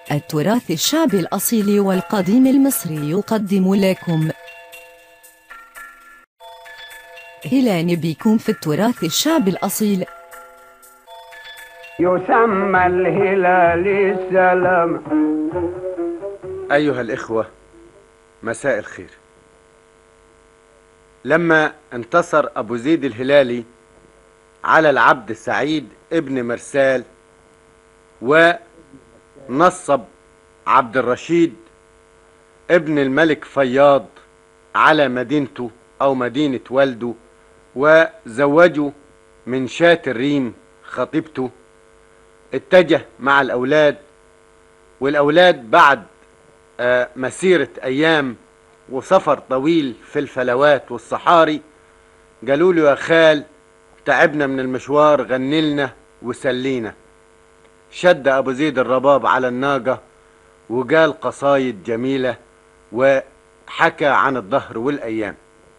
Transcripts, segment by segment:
التراث الشعبي الأصيل والقديم المصري يقدم لكم هلان بكم في التراث الشعبي الأصيل يسمى الهلال السلام أيها الإخوة مساء الخير لما انتصر أبو زيد الهلالي على العبد السعيد ابن مرسال ونصب عبد الرشيد ابن الملك فياض على مدينته أو مدينة والده وزوجه من شاة الريم خطيبته اتجه مع الأولاد والأولاد بعد آه، مسيرة أيام وسفر طويل في الفلوات والصحاري قالوا له يا خال تعبنا من المشوار غنلنا وسلينا شد أبو زيد الرباب على الناقة وقال قصايد جميلة وحكى عن الظهر والأيام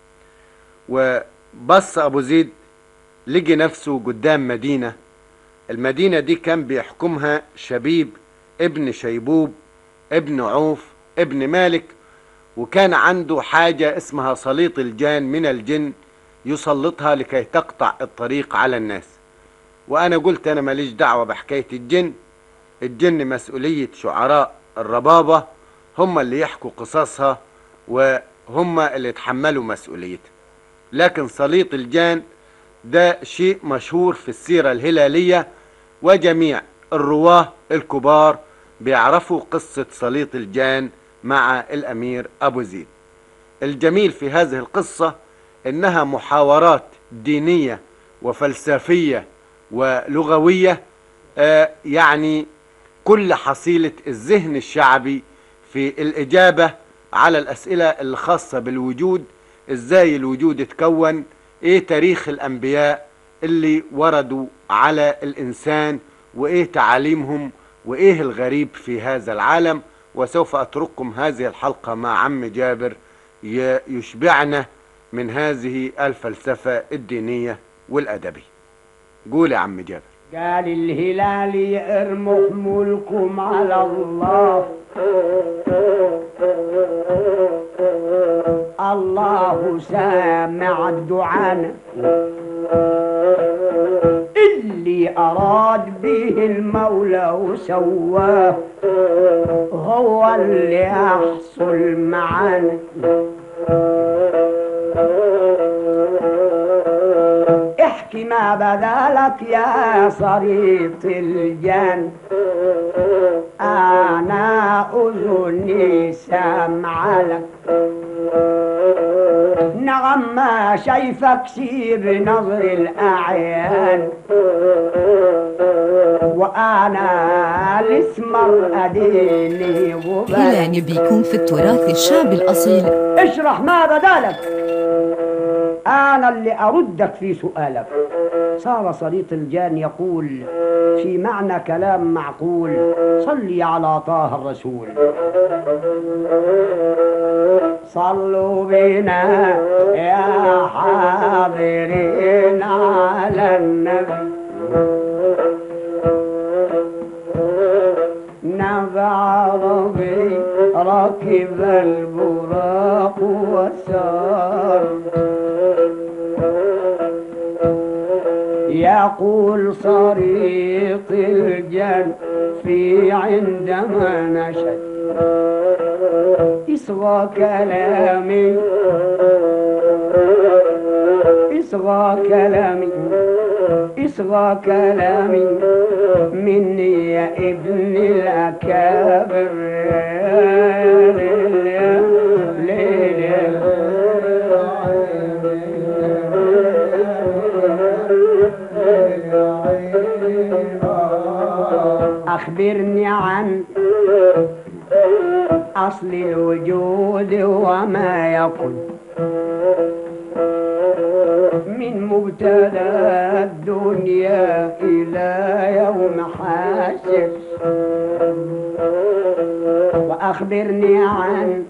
وبص أبو زيد لقي نفسه قدام مدينة المدينة دي كان بيحكمها شبيب ابن شيبوب ابن عوف ابن مالك وكان عنده حاجة اسمها سليط الجان من الجن يسلطها لكي تقطع الطريق على الناس وأنا قلت أنا ماليش دعوة بحكاية الجن الجن مسؤولية شعراء الربابة هم اللي يحكوا قصصها وهم اللي يتحملوا مسؤوليتها لكن سليط الجان ده شيء مشهور في السيرة الهلالية وجميع الرواه الكبار بيعرفوا قصة سليط الجان مع الأمير أبو زيد الجميل في هذه القصة إنها محاورات دينية وفلسفية ولغوية آه يعني كل حصيلة الذهن الشعبي في الإجابة على الأسئلة الخاصة بالوجود إزاي الوجود اتكون إيه تاريخ الأنبياء اللي وردوا على الإنسان وإيه تعاليمهم وإيه الغريب في هذا العالم وسوف أترككم هذه الحلقة مع عم جابر يشبعنا من هذه الفلسفة الدينية والأدبية قول يا عم جابر قال الهلال ارموا حمولكم على الله الله سامع الدعاء اللي أراد به المولى وسواه هو اللي يحصل معانا احكي ما بدالك يا صريط الجن أنا أذني سامع لك نعم ما شايفك شي بنظر الأعيان وأنا الاسمر أديني وبس هلان بكم في التراث الشعبي الأصيل اشرح ما بدالك أنا اللي أردك في سؤالك صار صليط الجان يقول في معنى كلام معقول صلي على طه الرسول صلوا بنا يا حاضرين على النبي نبع ربي ركب البراق وسار يقول صريط الجن في عندما نشد اصغى كلامي اصغى كلامي اصغى كلامي مني يا ابن الاكابر أخبرني عن أصل الوجود وما يقول من مبتدا الدنيا إلى يوم حاشر وأخبرني عن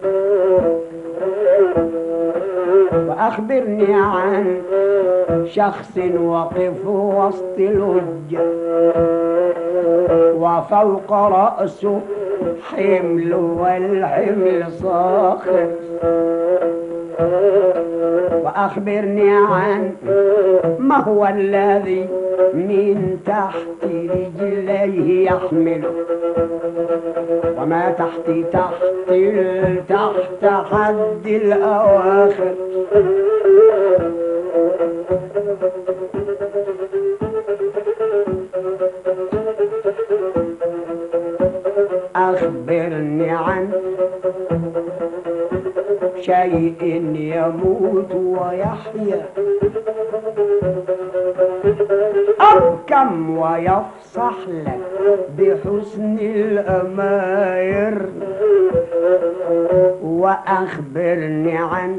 وأخبرني عن شخص وقف وسط الهجة وفوق رأسه حمل والحمل صاخر وأخبرني عن ما هو الذي من تحت رجليه يحمله وما تحت تحت ال- تحت حد الأواخر أخبرني عن شيء يموت ويحيا أبكم ويفصح لك بحسن الأماير وأخبرني عن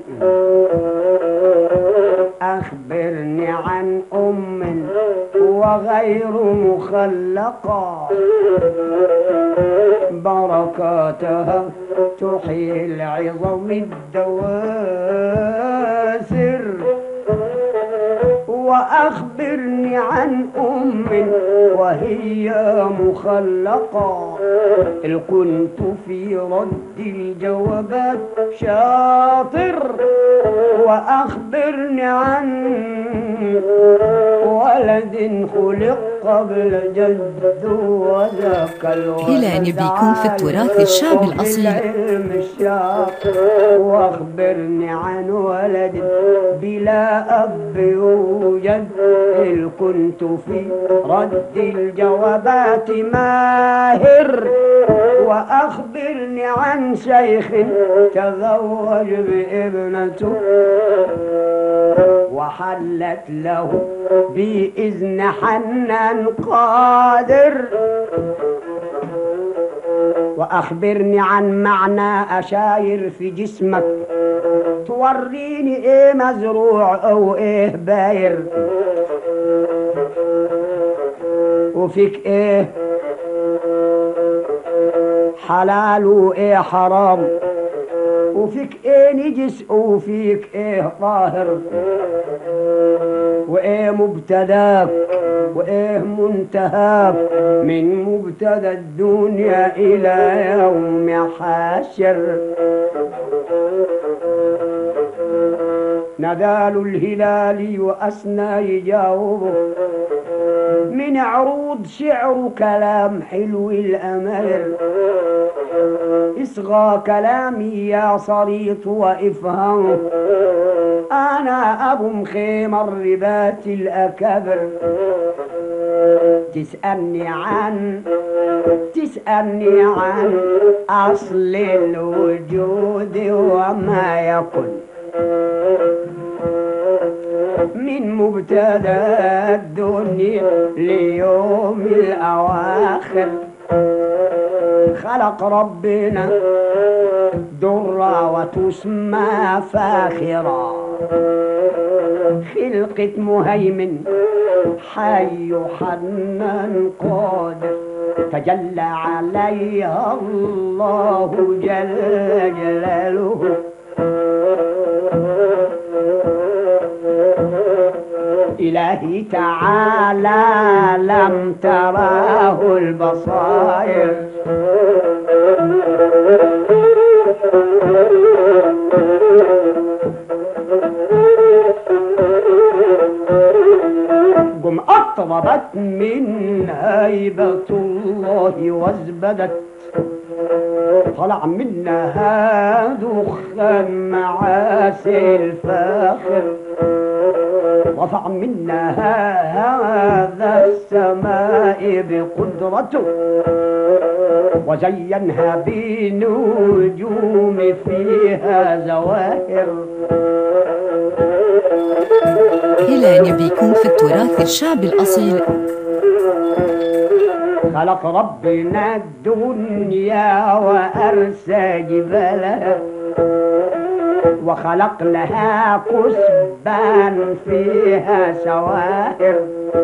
أخبرني عن أم وغير مخلقة بركاتها تحيي العظم الدواسر وأخبرني عن أم وهي مخلقة إن كنت في رد الجوابات شاطر وأخبرني عن ولد خلق قبل جد وذاك الولد إلى أن بيكون في التراث الشعبي عالم الأصيل. بالعلم الشاطر واخبرني عن ولد بلا أب يوجد إن كنت في رد الجوابات ماهر وأخبرني عن شيخ تزوج بابنته وحلت له بإذن حنان قادر وأخبرني عن معنى أشاير في جسمك توريني إيه مزروع أو إيه باير وفيك إيه حلال وإيه حرام وفيك إيه نجس وفيك إيه طاهر وإيه مبتداك وإيه منتهاك من مبتدا الدنيا إلى يوم حاشر ندال الهلال وأسنى يجاوبه من عروض شعر كلام حلو الأمل اصغى كلامي يا صريط وافهم انا ابو مخيم الربات الاكابر تسألني عن تسألني عن أصل الوجود وما يكن من مبتدا الدنيا ليوم الأواخر خلق ربنا درة وتسمى فاخرة خلقة مهيمن حي حنان قادر تجلى عليها الله جل جلاله إلهي تعالى لم تراه البصائر قم أطربت من هيبة الله وازبدت طلع منها دخان معاسي الفاخر رفع منها هذا السماء بقدرته وزينها بنجوم فيها زواهر إلى أن بيكون في التراث الشعبي الأصيل خلق ربنا الدنيا وأرسى جبالها وخلق لها كسبان فيها سواهر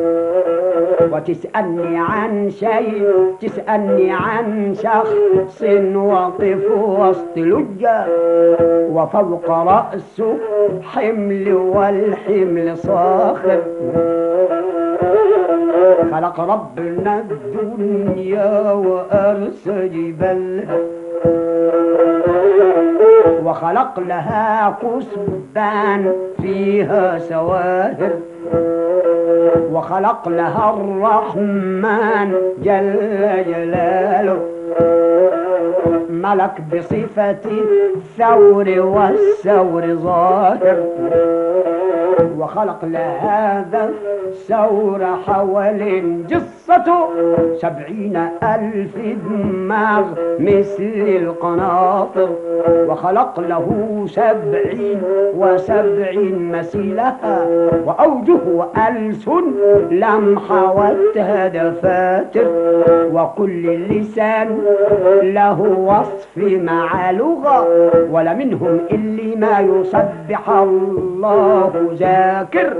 وتسألني عن شيء تسألني عن شخص وقف وسط لجة وفوق رأسه حمل والحمل صاخر خلق ربنا الدنيا وأرسى جبالها وخلق لها كسبان فيها سواهر وخلق لها الرحمن جل جلاله ملك بصفة الثور والثور ظاهر وخلق لهذا الثور حول جصته سبعين ألف دماغ مثل القناطر وخلق له سبعين وسبعين مثيلها وأوجه وألسن لم حوتها دفاتر وكل لسان له وصف مع لغة ولا منهم إلا ما يسبح الله ذاكر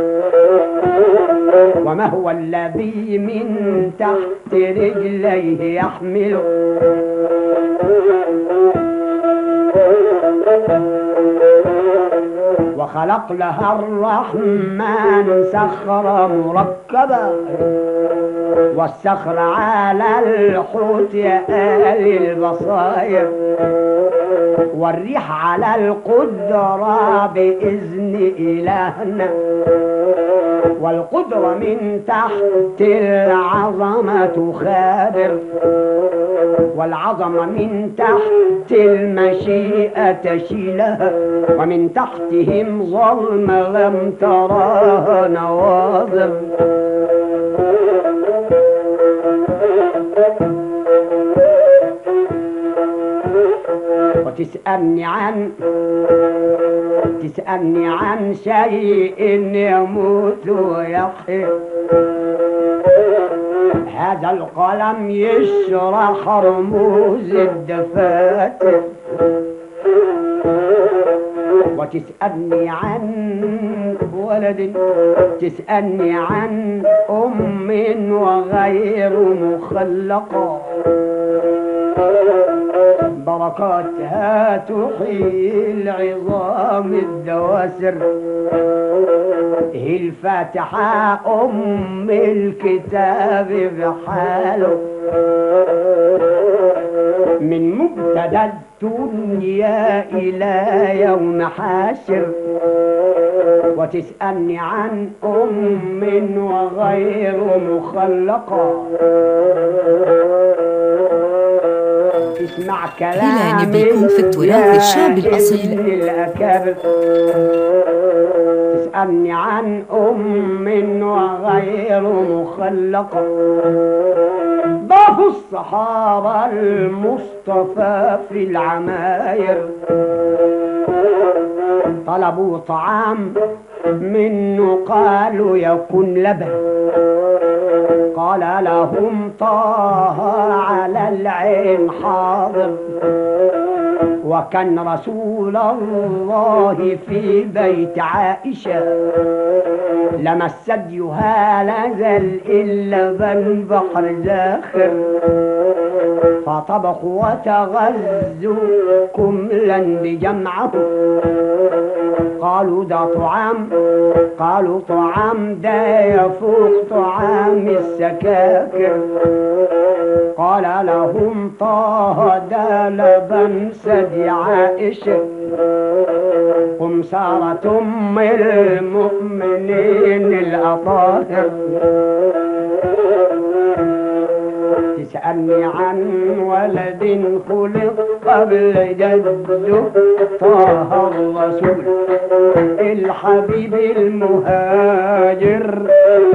وما هو الذي من تحت رجليه يحمله وخلق لها الرحمن سخرة مركبة والصخر على الحوت يآل البصاير والريح على القدرة بإذن إلهنا والقدرة من تحت العظمة خابر والعظمة من تحت المشيئة تشيلها ومن تحتهم ظلم لم تراها نواظر وتسألني عن تسألني عن شيء يموت ويحيى هذا القلم يشرح رموز الدفاتر وتسألني عن ولد تسألني عن أم وغير مخلقة بركاتها تحيي العظام الدواسر هي الفاتحة أم الكتاب بحاله من مبتدا الدنيا إلى يوم حاشر وتسألني عن أم وغير مخلقة اسمع كلام هلال بكم في التراث الشعبي الأصيل. الأكابر تسألني عن أم وغير مخلقة ضاف الصحابة المصطفى في العماير طلبوا طعام منه قالوا يكن لبن قال لهم طه على العين حاضر وكان رسول الله في بيت عائشة لما الثدي هالزل إلا بن بحر زاخر فطبخوا وتغزوا كملا بجمعه قالوا ده طعام قالوا طعام ده يفوق طعام السكاكر قال لهم طه ده لبن ثدي عائشة قم سارت أم المؤمنين الأطاهر تسألني عن ولد خلق قبل جده طه الرسول الحبيب المهاجر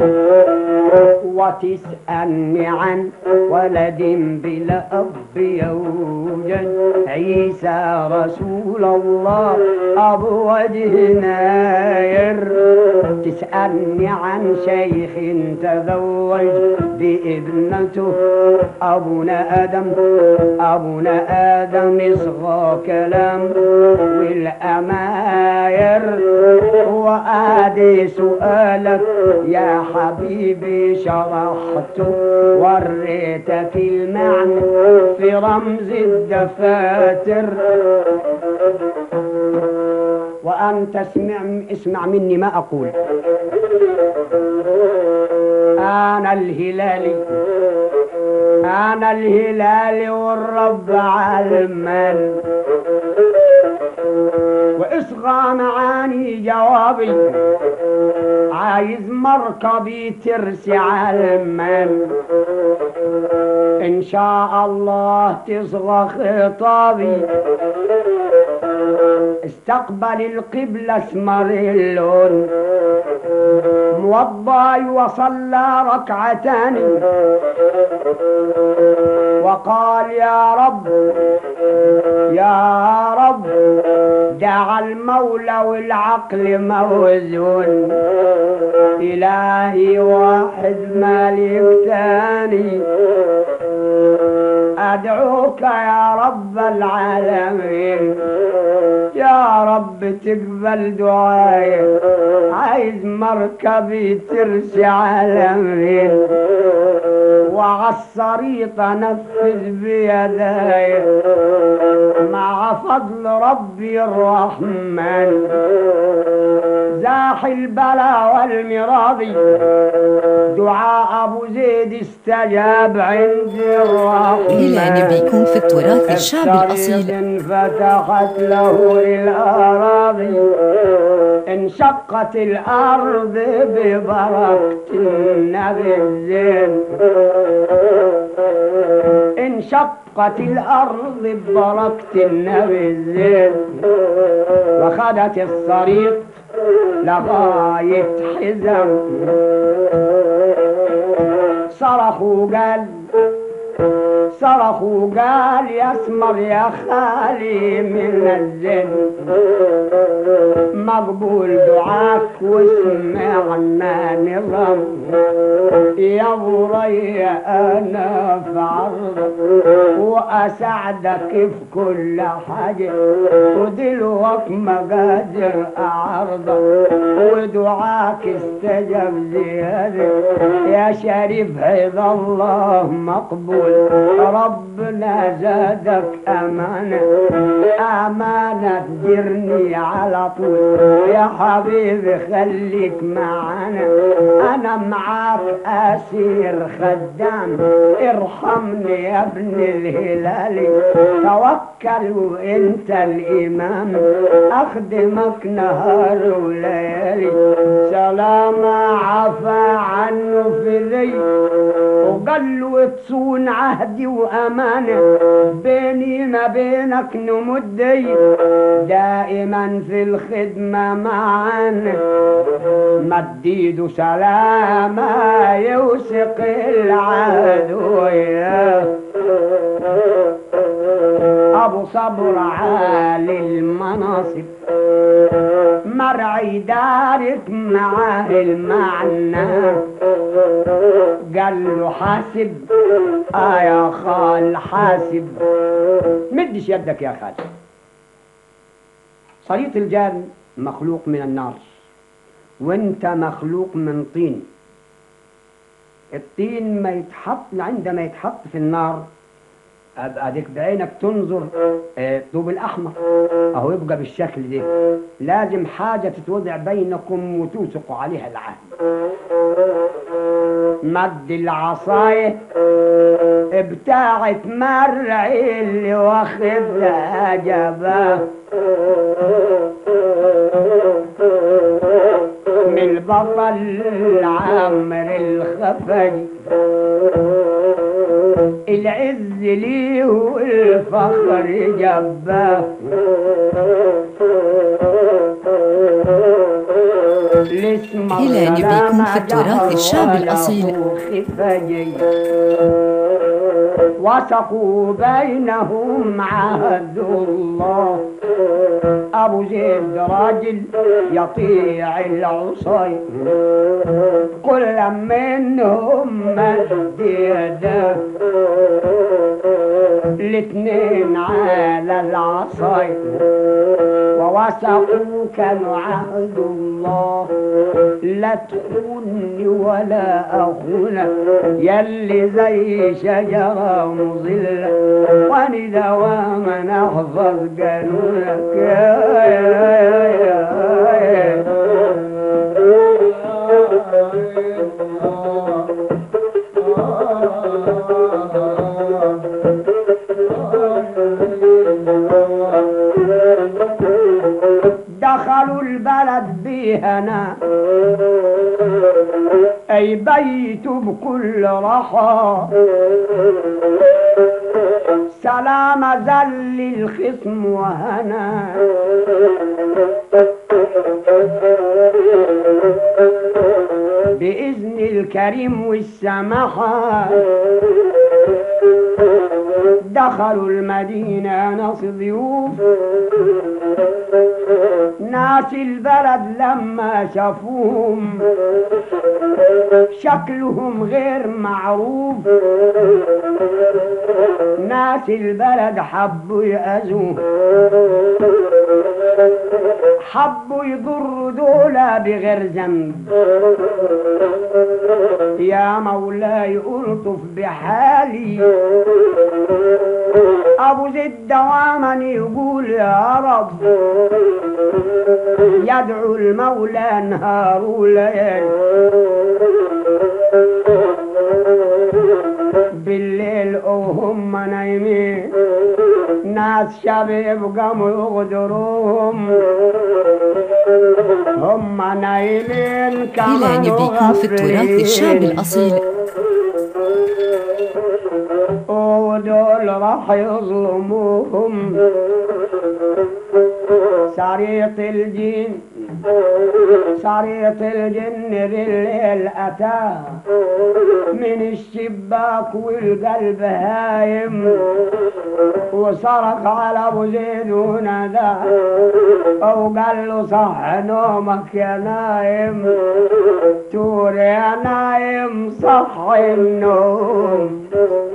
وتسألني عن ولد بلا أب يوجد عيسى رسول الله أبو وجه ناير تسألني عن شيخ تزوج بابنته أبونا آدم أبونا آدم إصغى كلام والأماير وآدي سؤالك يا حبيبي شرحت وريتك المعنى في رمز الدفاتر وأنت اسمع, اسمع مني ما أقول أنا الهلالي أنا الهلالي والرب علمان واصغى معاني جوابي عايز مركبي ترسي علمان إن شاء الله تصغى خطابي استقبل القبلة اسمر اللون موضى وصلى ركعتان وقال يا رب يا رب دعا المولى والعقل موزون إلهي واحد مالك ثاني أدعوك يا رب العالمين يا رب تقبل دعائي عايز مركبي ترسي عالمين وعالصريط نفذ بيداي مع فضل ربي الرحمن زاح البلا والمراضي دعاء ابو زيد استجاب عند الرحمن إلى نبيكم في التراث الشعب الأصيل فتحت له الأراضي انشقت الأرض ببركة النبي الزين انشقت الأرض ببركة النبي الزين وخدت الصريط لغاية حزم صرخوا قال صرخوا قال يا اسمر يا خالي من الزن مقبول دعاك وسمعنا نظام يا بري انا في عرضك واساعدك في كل حاجه ودلوك ما قادر اعرضك ودعاك استجاب زياده يا شريف هذا الله مقبول ربنا زادك أمانة أمانة تديرني على طول يا حبيبي خليك معانا أنا معاك أسير خدام ارحمني يا ابن الهلال توكل وانت الإمام أخدمك نهار وليالي سلام عفا عنه في ذي وقال له تصون عهدي وأمانة بيني ما بينك نمدي دائما في الخدمة معانا مديد سلامة يوثق العدو أبو صبر عالي المناصب مرعي دارك معاه المعنى قال له حاسب آه يا خال حاسب مدش يدك يا خال صليط الجان مخلوق من النار وانت مخلوق من طين الطين ما يتحط عندما يتحط في النار ابقى ديك بعينك تنظر آه، الطوب الاحمر اهو يبقى بالشكل ده لازم حاجه تتوضع بينكم وتوثقوا عليها العهد مد العصايه بتاعت مرعي اللي واخدها جباه من البطل العمر الخفي العز ليه والفخر جباه الاسم إلى نبيكم في التراث الشعب الأصيل. وثقوا بينهم عهد الله ابو زيد راجل يطيع العصي كل منهم مد يده الاثنين على العصي ووثقوا كانوا عهد الله لا تخوني ولا اخونك يلي زي شجره مظله وانا دواما احفظ قانونك يا يا يا يا دخلوا البلد بيهنا أي بيت بكل رحى سلام ذل الخصم وهنا بإذن الكريم والسماحة دخلوا المدينة ناس ضيوف ناس البلد لما شافوهم شكلهم غير معروف ناس البلد حبوا يأذوه حبوا يضروا دولا بغير ذنب يا مولاي ألطف بحالي أبو زيد دواما يقول يا رب يدعو المولى نهار وليل بالليل وهم نايمين ناس شباب قاموا يغدروهم هم نايمين إلى كانوا أن يبيكم في التراث الشعبي غافلين. الأصيل ودول راح يظلموهم سريط الجن سريط الجن بالليل أتاه من الشباك والقلب هايم وصرخ على ابو زيد ونادى او قال له صح نومك يا نايم تور يا نايم صح النوم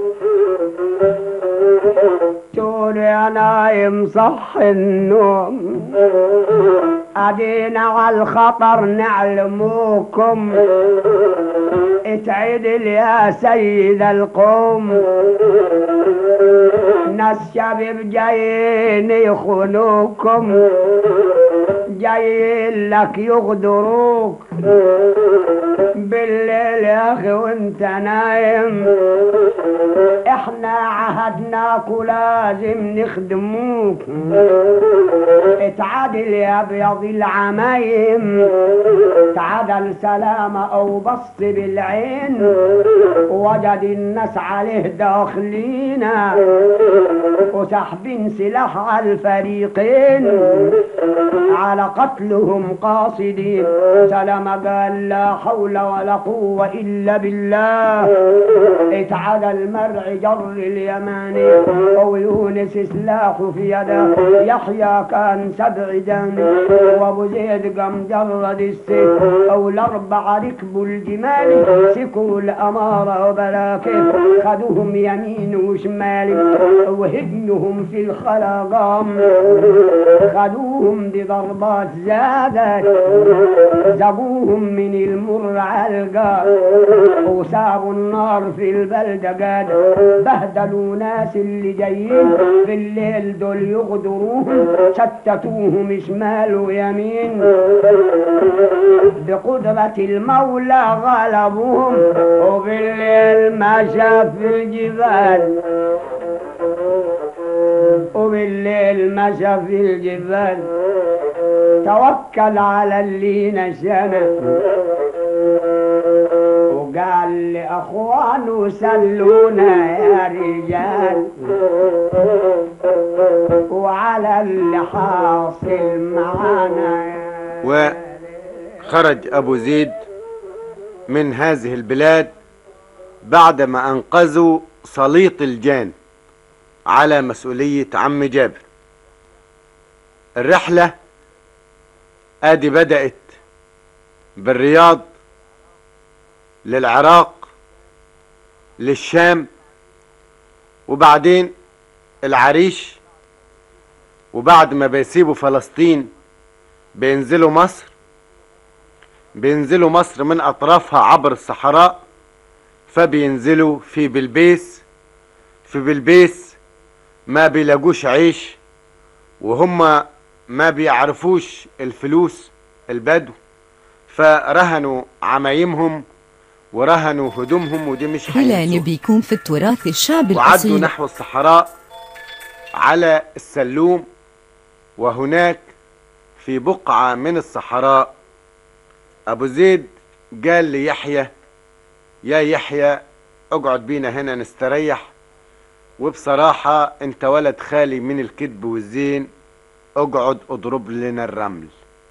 تور يا نايم صح النوم ادينا على الخطر نعلموكم اتعدل يا سيد القوم ناس شباب جايين يخونوكم جايين لك يغدروك بالليل يا اخي وانت نايم احنا عهدناك ولازم نخدموك اتعادل يا ابيض العمايم تعادل سلامة او بص بالعين وجد الناس عليه داخلينا وسحبين سلاح على الفريقين على قتلهم قاصدين سلام قال لا حول ولا قوة إلا بالله اتعدى المرع جر اليماني ويونس سلاحه في يده يحيى كان سبع دم وابو زيد قام جرد السيف او الاربعة ركبوا الجمال سكوا الامارة وبراكب خدوهم يمين وشمال وهجنهم في الخلا قام خدوهم بضربات زادت زقوهم من المر علقة وسابوا النار في البلدة قاد بهدلوا ناس اللي جايين في الليل دول يغدروهم شتتوهم شمال ويمين بقدرة المولى غلبوهم وبالليل مشى في الجبال وبالليل مشى في الجبال توكل على اللي نشانا وقال لأخوانه سلونا يا رجال وعلى اللي حاصل معانا يا وخرج أبو زيد من هذه البلاد بعدما أنقذوا سليط الجان على مسؤولية عم جابر الرحلة ادي بدأت بالرياض للعراق للشام وبعدين العريش وبعد ما بيسيبوا فلسطين بينزلوا مصر بينزلوا مصر من اطرافها عبر الصحراء فبينزلوا في بلبيس في بلبيس ما بيلاقوش عيش وهم ما بيعرفوش الفلوس البدو فرهنوا عمايمهم ورهنوا هدومهم ودي مش هلاني هينسوها. بيكون في التراث الشعبي وعدوا الأصيل نحو الصحراء على السلوم وهناك في بقعة من الصحراء أبو زيد قال ليحيى يا يحيى اقعد بينا هنا نستريح وبصراحة انت ولد خالي من الكذب والزين اقعد اضرب لنا الرمل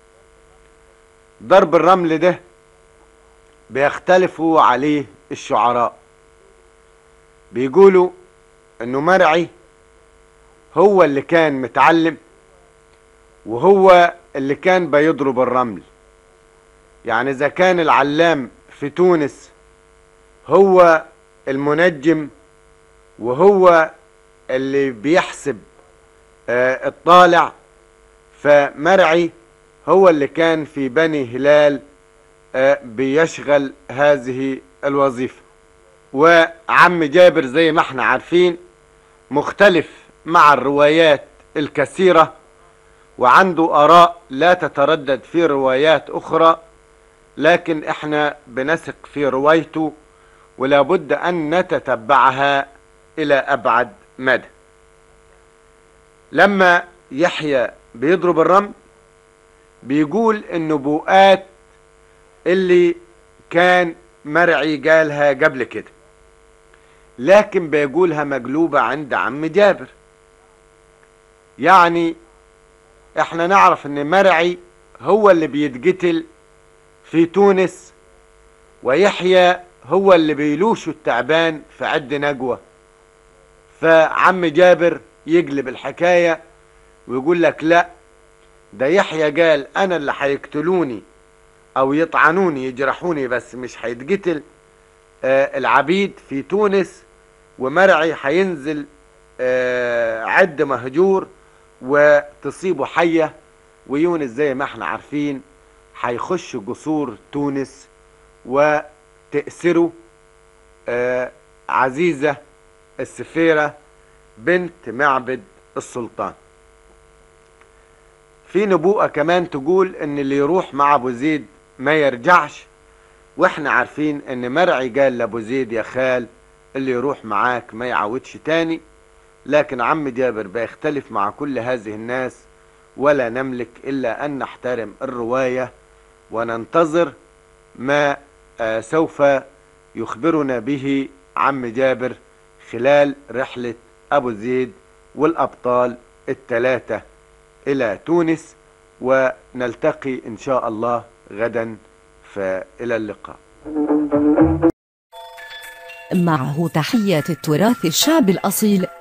ضرب الرمل ده بيختلفوا عليه الشعراء بيقولوا انه مرعي هو اللي كان متعلم وهو اللي كان بيضرب الرمل يعني اذا كان العلام في تونس هو المنجم وهو اللي بيحسب آه، الطالع فمرعي هو اللي كان في بني هلال آه، بيشغل هذه الوظيفة وعم جابر زي ما احنا عارفين مختلف مع الروايات الكثيرة وعنده آراء لا تتردد في روايات أخرى لكن احنا بنثق في روايته ولا بد أن نتتبعها إلى أبعد مدى لما يحيى بيضرب الرمل بيقول النبوءات اللي كان مرعي قالها قبل كده لكن بيقولها مقلوبة عند عم جابر يعني احنا نعرف ان مرعي هو اللي بيتقتل في تونس ويحيى هو اللي بيلوش التعبان في عد نجوى فعم جابر يقلب الحكاية ويقول لك لا ده يحيى قال انا اللي هيقتلوني او يطعنوني يجرحوني بس مش هيتقتل آه العبيد في تونس ومرعي هينزل آه عد مهجور وتصيبه حية ويونس زي ما احنا عارفين هيخش جسور تونس وتأسره آه عزيزة السفيرة بنت معبد السلطان في نبوءة كمان تقول ان اللي يروح مع ابو زيد ما يرجعش واحنا عارفين ان مرعي قال لابو زيد يا خال اللي يروح معاك ما يعودش تاني لكن عم جابر بيختلف مع كل هذه الناس ولا نملك الا ان نحترم الرواية وننتظر ما آه سوف يخبرنا به عم جابر خلال رحلة ابو زيد والابطال الثلاثة الى تونس ونلتقي ان شاء الله غدا فالى اللقاء معه تحيات التراث الشعبي الأصيل